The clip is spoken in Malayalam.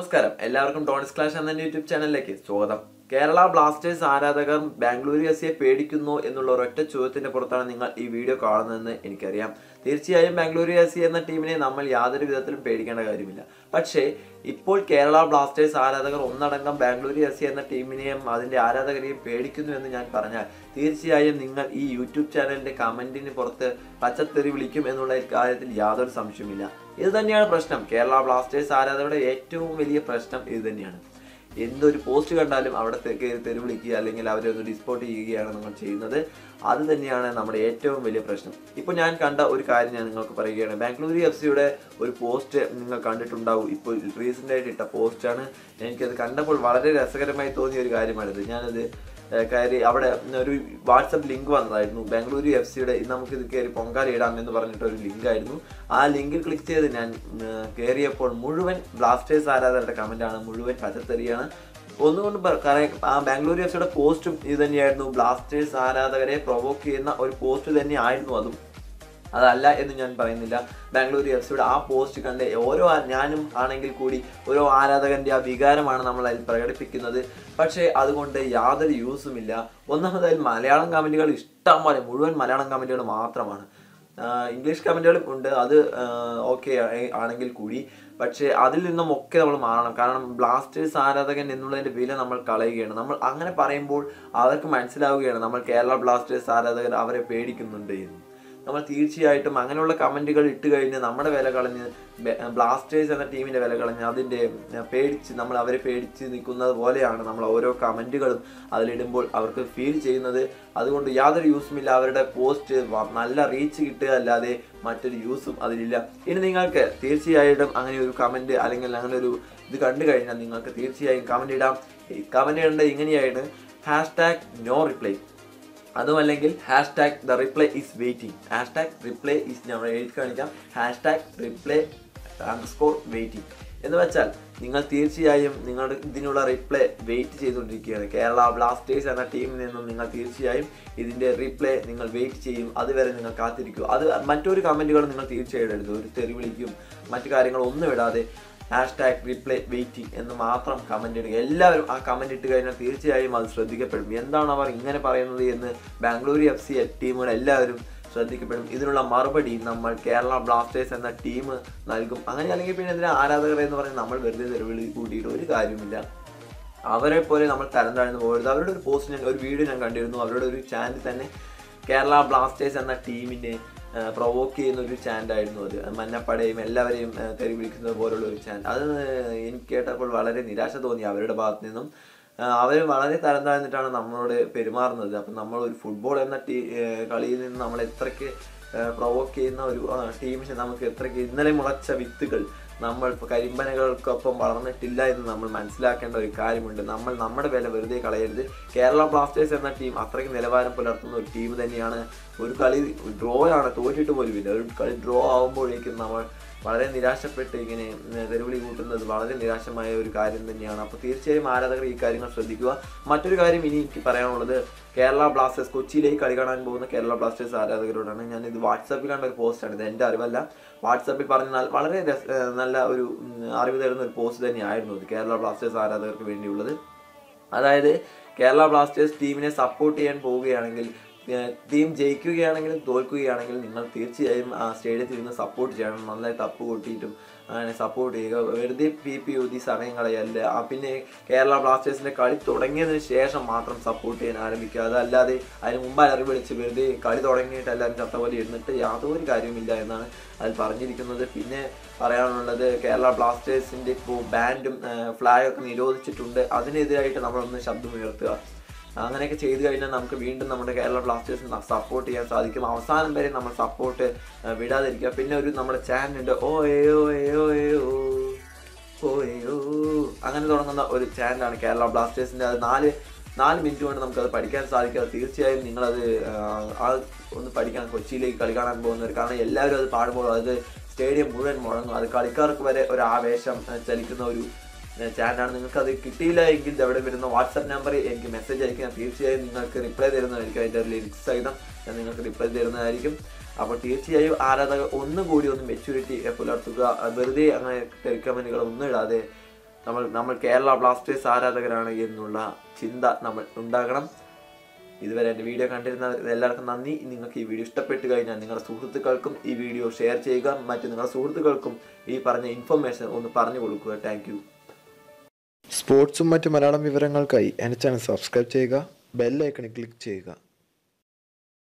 നമസ്കാരം എല്ലാവർക്കും ടോണിസ് ക്ലാഷ് എന്ന എൻ്റെ യൂട്യൂബ് ചാനലിലേക്ക് സ്വാഗതം കേരള ബ്ലാസ്റ്റേഴ്സ് ആരാധകർ ബാംഗ്ലൂരു എഫ് സിയെ പേടിക്കുന്നു എന്നുള്ള ഒരൊറ്റ ചോദ്യത്തിന്റെ പുറത്താണ് നിങ്ങൾ ഈ വീഡിയോ കാണുന്നതെന്ന് എനിക്കറിയാം തീർച്ചയായും ബാംഗ്ലൂരു എഫ് സി എന്ന ടീമിനെ നമ്മൾ യാതൊരു വിധത്തിലും പേടിക്കേണ്ട കാര്യമില്ല പക്ഷേ ഇപ്പോൾ കേരള ബ്ലാസ്റ്റേഴ്സ് ആരാധകർ ഒന്നടങ്കം ബാംഗ്ലൂരു എഫ് സി എന്ന ടീമിനെയും അതിന്റെ ആരാധകരെയും പേടിക്കുന്നു എന്ന് ഞാൻ പറഞ്ഞാൽ തീർച്ചയായും നിങ്ങൾ ഈ യൂട്യൂബ് ചാനലിന്റെ കമന്റിന് പുറത്ത് പച്ചത്തെറി വിളിക്കും എന്നുള്ള കാര്യത്തിൽ യാതൊരു സംശയമില്ല ഇത് തന്നെയാണ് പ്രശ്നം കേരള ബ്ലാസ്റ്റേഴ്സ് ആരാധകരുടെ ഏറ്റവും വലിയ പ്രശ്നം ഇത് തന്നെയാണ് എന്തൊരു പോസ്റ്റ് കണ്ടാലും അവിടെ തെ- കയറി തെറി വിളിക്കുക അല്ലെങ്കിൽ അവരെ ഒന്ന് ഡിസ്പോട്ട് ചെയ്യുകയാണ് നമ്മൾ ചെയ്യുന്നത് അത് തന്നെയാണ് നമ്മുടെ ഏറ്റവും വലിയ പ്രശ്നം ഇപ്പോൾ ഞാൻ കണ്ട ഒരു കാര്യം ഞാൻ നിങ്ങൾക്ക് പറയുകയാണ് ബാംഗ്ലൂരു എഫ് സിയുടെ ഒരു പോസ്റ്റ് നിങ്ങൾ കണ്ടിട്ടുണ്ടാവും ഇപ്പോൾ റീസെൻ്റ് ആയിട്ട് ഇട്ട പോസ്റ്റാണ് എനിക്കത് കണ്ടപ്പോൾ വളരെ രസകരമായി തോന്നിയ ഒരു കാര്യമാണിത് ഞാനത് ഏഹ് കയറി അവിടെ ഒരു വാട്സപ്പ് ലിങ്ക് വന്നതായിരുന്നു ബാംഗ്ലൂരു എഫ് സിയുടെ നമുക്ക് ഇത് കയറി പൊങ്കാല ഇടാം എന്ന് പറഞ്ഞിട്ട് ഒരു ലിങ്ക് ആയിരുന്നു ആ ലിങ്കിൽ ക്ലിക്ക് ചെയ്ത് ഞാൻ ഏഹ് കയറിയപ്പോൾ മുഴുവൻ ബ്ലാസ്റ്റേഴ്സ് ആരാധകരുടെ കമന്റാണ് മുഴുവൻ പച്ചത്തെറിയാണ് ഒന്നുകൊണ്ട് പ- പറയാൻ- ആ ബാംഗ്ലൂരു എഫ് സിയുടെ പോസ്റ്റും ഇത് തന്നെയായിരുന്നു ബ്ലാസ്റ്റേഴ്സ് ആരാധകരെ പ്രൊവോക്ക് ചെയ്യുന്ന ഒരു പോസ്റ്റ് തന്നെ ആയിരുന്നു അതും അതല്ല എന്ന് ഞാൻ പറയുന്നില്ല ബാംഗ്ലൂരു എഫ് സിയുടെ ആ പോസ്റ്റ് കണ്ട് ഓരോ ആ- ഞാനും ആണെങ്കിൽ കൂടി ഓരോ ആരാധകന്റെ ആ വികാരമാണ് നമ്മൾ അതിൽ പ്രകടിപ്പിക്കുന്നത് പക്ഷേ അതുകൊണ്ട് യാതൊരു യൂസും ഇല്ല ഒന്നാമതായി മലയാളം കമന്റുകൾ ഇഷ്ടം പോലെ മുഴുവൻ മലയാളം കമന്റുകൾ മാത്രമാണ് ആഹ് ഇംഗ്ലീഷ് കമന്റുകളും ഉണ്ട് അത് ഓക്കെ ആണെങ്കിൽ കൂടി പക്ഷേ അതിൽ നിന്നും ഒക്കെ നമ്മൾ മാറണം കാരണം ബ്ലാസ്റ്റേഴ്സ് ആരാധകൻ എന്നുള്ളതിന്റെ വില നമ്മൾ കളയുകയാണ് നമ്മൾ അങ്ങനെ പറയുമ്പോൾ അവർക്ക് മനസ്സിലാവുകയാണ് നമ്മൾ കേരള ബ്ലാസ്റ്റേഴ്സ് ആരാധകർ അവരെ പേടിക്കുന്നുണ്ട് എന്ന് നമ്മൾ തീർച്ചയായിട്ടും അങ്ങനെയുള്ള കമന്റുകൾ ഇട്ട് കഴിഞ്ഞ് നമ്മുടെ വില കളഞ്ഞ് ബെ- ബ്ലാസ്റ്റേഴ്സ് എന്ന ടീമിന്റെ വില കളഞ്ഞ് അതിന്റെ ഏർ, പേടിച്ച് നമ്മൾ അവരെ പേടിച്ച് നിൽക്കുന്നത് പോലെയാണ് നമ്മൾ ഓരോ കമന്റുകളും അതിലിടുമ്പോൾ അവർക്ക് ഫീൽ ചെയ്യുന്നത് അതുകൊണ്ട് യാതൊരു യൂസുമില്ല അവരുടെ പോസ്റ്റ് നല്ല റീച്ച് കിട്ടുക അല്ലാതെ മറ്റൊരു യൂസും അതിലില്ല ഇനി നിങ്ങൾക്ക് തീർച്ചയായിട്ടും അങ്ങനെ ഒരു കമന്റ് അല്ലെങ്കിൽ അങ്ങനെ ഒരു ഇത് കണ്ടു കഴിഞ്ഞാൽ നിങ്ങൾക്ക് തീർച്ചയായും കമന്റ് ഇടാം കമന്റ് ഇടേണ്ടത് ഇങ്ങനെയാണ് ഹാഷ്ടാഗ് നോ റിപ്ലൈ അതുമല്ലെങ്കിൽ hashtag the reply is waiting hashtag reply is ഞാൻ എഴുതി കാണിക്കാം ഹാഷ്ടാഗ് റിപ്ലൈ അണ്ടർസ്കോർ വെയിറ്റിംഗ് എന്ന് വെച്ചാൽ നിങ്ങൾ തീർച്ചയായും നിങ്ങളുടെ ഇതിനുള്ള റിപ്ലൈ വെയിറ്റ് ചെയ്തുകൊണ്ടിരിക്കുകയാണ് കേരള ബ്ലാസ്റ്റേഴ്സ് എന്ന ടീമിൽ നിന്നും നിങ്ങൾ തീർച്ചയായും ഇതിന്റെ റിപ്ലൈ നിങ്ങൾ വെയിറ്റ് ചെയ്യും അതുവരെ നിങ്ങൾ കാത്തിരിക്കും അത് മറ്റൊരു കമന്റുകൾ നിങ്ങൾ തീർച്ചയായും എഴുതും ഒരു തെറി വിളിക്കും മറ്റു കാര്യങ്ങളൊന്നും ഇടാതെ ഹാഷ്ടാഗ് റിപ്ലൈ വെയിറ്റിംഗ് എന്ന് മാത്രം കമന്റ് ഇടുക എല്ലാവരും ആ കമന്റ് ഇട്ട് കഴിഞ്ഞാൽ തീർച്ചയായും അത് ശ്രദ്ധിക്കപ്പെടും എന്താണ് അവർ ഇങ്ങനെ പറയുന്നത് എന്ന് ബാംഗ്ലൂരു എഫ് സി ടീമുകൾ എല്ലാവരും ശ്രദ്ധിക്കപ്പെടും ഇതിനുള്ള മറുപടി നമ്മൾ കേരള ബ്ലാസ്റ്റേഴ്സ് എന്ന ടീം നൽകും അങ്ങനെ അല്ലെങ്കിൽ പിന്നെ എന്തിനാ ആരാധകർ എന്ന് പറഞ്ഞ് നമ്മൾ വെറുതെ തെരുവിളി കൂട്ടിയിട്ട് ഒരു കാര്യമില്ല അവരെ പോലെ നമ്മൾ തരം താഴ്ന്നു പോകരുത് അവരുടെ ഒരു പോസ്റ്റ് ഞാൻ ഒരു വീഡിയോ ഞാൻ കണ്ടിരുന്നു അവരുടെ ഒരു ചാനൽ തന്നെ കേരള ബ്ലാസ്റ്റേഴ്സ് എന്ന ടീമിനെ പ്രൊവോക്ക് ചെയ്യുന്ന ഒരു ചാനൽ ആയിരുന്നു അത് മഞ്ഞപ്പടയും എല്ലാവരെയും ഏഹ്, തെറി വിളിക്കുന്നത് പോലുള്ള ഒരു ചാനൽ അത് എനിക്ക് കേട്ടപ്പോൾ വളരെ നിരാശ തോന്നി അവരുടെ ഭാഗത്ത് നിന്നും അവർ വളരെ തരം താഴ്ന്നിട്ടാണ് നമ്മളോട് പെരുമാറുന്നത് അപ്പം നമ്മൾ ഒരു ഫുട്ബോൾ എന്ന ടീ ഏഹ്, കളിയിൽ നിന്ന് നമ്മൾ എത്രയ്ക്ക് പ്രൊവോക്ക് ചെയ്യുന്ന ഒരു ആ, ടീമിനെ നമുക്ക് എത്രയ്ക്ക് ഇന്നലെ മുളച്ച വിത്തുകൾ നമ്മൾ ഇപ്പോൾ കരിമ്പനകൾക്കൊപ്പം വളർന്നിട്ടില്ല എന്ന് നമ്മൾ മനസ്സിലാക്കേണ്ട ഒരു കാര്യമുണ്ട് നമ്മൾ നമ്മുടെ വില വെറുതെ കളയരുത് കേരള ബ്ലാസ്റ്റേഴ്സ് എന്ന ടീം അത്രയ്ക്ക് നിലവാരം പുലർത്തുന്ന ഒരു ടീം തന്നെയാണ് ഒരു കളി ഡ്രോ ആണ് തോറ്റിട്ട് പോലുമില്ല ഒരു കളി ഡ്രോ ആവുമ്പോഴേക്കും നമ്മൾ വളരെ നിരാശപ്പെട്ട് ഇങ്ങനെ ഉം, തെരുവിളി കൂട്ടുന്നത് വളരെ നിരാശമായ ഒരു കാര്യം തന്നെയാണ് അപ്പോൾ തീർച്ചയായും ആരാധകർ ഈ കാര്യങ്ങൾ ശ്രദ്ധിക്കുക മറ്റൊരു കാര്യം ഇനി എനിക്ക് പറയാനുള്ളത് കേരള ബ്ലാസ്റ്റേഴ്സ് കൊച്ചിയിലേക്ക് കളി കാണാൻ പോകുന്ന കേരള ബ്ലാസ്റ്റേഴ്സ് ആരാധകരോടാണ് ഞാൻ ഇത് വാട്സാപ്പിൽ കണ്ട ഒരു പോസ്റ്റാണ് ഇത് എൻ്റെ അറിവല്ല വാട്സാപ്പിൽ പറഞ്ഞാൽ വളരെ രസ ഏഹ് നല്ല ഒരു ഉം, അറിവ് തരുന്ന ഒരു പോസ്റ്റ് തന്നെയായിരുന്നു ഇത് കേരള ബ്ലാസ്റ്റേഴ്സ് ആരാധകർക്ക് വേണ്ടിയുള്ളത് അതായത് കേരള ബ്ലാസ്റ്റേഴ്സ് ടീമിനെ സപ്പോർട്ട് ചെയ്യാൻ പോവുകയാണെങ്കിൽ ഏഹ് ടീം ജയിക്കുകയാണെങ്കിലും തോൽക്കുകയാണെങ്കിലും നിങ്ങൾ തീർച്ചയായും ആ സ്റ്റേഡിയത്തിൽ നിന്ന് സപ്പോർട്ട് ചെയ്യണം നന്നായി തപ്പ് കൊട്ടിയിട്ടും അങ്ങനെ സപ്പോർട്ട് ചെയ്യുക വെറുതെ പി പി ഊതി സമയം കളയല്ല ആ പിന്നെ കേരള ബ്ലാസ്റ്റേഴ്സിന്റെ കളി തുടങ്ങിയതിന് ശേഷം മാത്രം സപ്പോർട്ട് ചെയ്യാൻ ആരംഭിക്കുക അതല്ലാതെ അതിന് മുമ്പ് അലറി വിളിച്ച് വെറുതെ കളി തുടങ്ങിയിട്ട് എല്ലാവരും ചത്ത പോലെ ഇരുന്നിട്ട് യാതൊരു കാര്യമില്ല എന്നാണ് അതിൽ പറഞ്ഞിരിക്കുന്നത് പിന്നെ പറയാനുള്ളത് കേരള ബ്ലാസ്റ്റേഴ്സിന്റെ ഇപ്പോൾ ബാൻഡും ഫ്ലാഗൊക്കെ നിരോധിച്ചിട്ടുണ്ട് അതിനെതിരായിട്ട് നമ്മളൊന്ന് ശബ്ദം ഉയർത്തുക അങ്ങനെയൊക്കെ ചെയ്തു കഴിഞ്ഞാൽ നമുക്ക് വീണ്ടും നമ്മുടെ കേരള ബ്ലാസ്റ്റേഴ്സിനെ സപ്പോർട്ട് ചെയ്യാൻ സാധിക്കും അവസാനം വരെ നമ്മൾ സപ്പോർട്ട് വിടാതിരിക്കുക പിന്നെ ഒരു നമ്മുടെ ചാനലുണ്ട് ഓ ഏയോ ഏയോ ഏയോ ഓ ഏയോ അങ്ങനെ തുടങ്ങുന്ന ഒരു ചാനലാണ് കേരള ബ്ലാസ്റ്റേഴ്സിന്റെ അത് നാല് നാല് മിനിറ്റ് കൊണ്ട് നമുക്കത് പഠിക്കാൻ സാധിക്കും അത് തീർച്ചയായും നിങ്ങളത് ആ, ആ ഒന്ന് പഠിക്കണം കൊച്ചിയിലേക്ക് കളി കാണാൻ പോകുന്നവർ കാരണം എല്ലാവരും അത് പാടുമ്പോൾ അത് സ്റ്റേഡിയം മുഴുവൻ മുഴങ്ങും അത് കളിക്കാർക്ക് വരെ ഒരു ആവേശം ആ, ചലിക്കുന്ന ഒരു ചാനലാണ് നിങ്ങൾക്ക് അത് കിട്ടിയില്ല എങ്കിൽ ഇത് അവിടെ വരുന്ന വാട്സാപ്പ് നമ്പറിൽ എനിക്ക് മെസ്സേജ് അയക്കാം തീർച്ചയായും നിങ്ങൾക്ക് റിപ്ലൈ തരുന്നതായിരിക്കും അതിൻ്റെ ലിറിക്സ് സഹിതം ഞാൻ നിങ്ങൾക്ക് റിപ്ലൈ തരുന്നതായിരിക്കും അപ്പോൾ തീർച്ചയായും ആരാധകർ ഒന്നും കൂടി ഒന്ന് മെച്യൂരിറ്റി പുലർത്തുക വെറുതെ അങ്ങനെ കമന്റുകൾ ഒന്നും ഇടാതെ നമ്മൾ നമ്മൾ കേരള ബ്ലാസ്റ്റേഴ്സ് ആരാധകരാണ് എന്നുള്ള ചിന്ത നമ്മൾ ഉണ്ടാകണം ഇതുവരെ എൻ്റെ വീഡിയോ കണ്ടിരുന്ന എല്ലാവർക്കും നന്ദി നിങ്ങൾക്ക് ഈ വീഡിയോ ഇഷ്ടപ്പെട്ട് കഴിഞ്ഞാൽ നിങ്ങളുടെ സുഹൃത്തുക്കൾക്കും ഈ വീഡിയോ ഷെയർ ചെയ്യുക മറ്റു നിങ്ങളുടെ സുഹൃത്തുക്കൾക്കും ഈ പറഞ്ഞ ഇൻഫർമേഷൻ ഒന്ന് പറഞ്ഞു കൊടുക്കുക താങ്ക് സ്പോർട്സും മറ്റ് മലയാളം വിവരങ്ങൾക്കായി എൻ്റെ ചാനൽ സബ്സ്ക്രൈബ് ചെയ്യുക ബെല്ലൈക്കണിൽ ക്ലിക്ക് ചെയ്യുക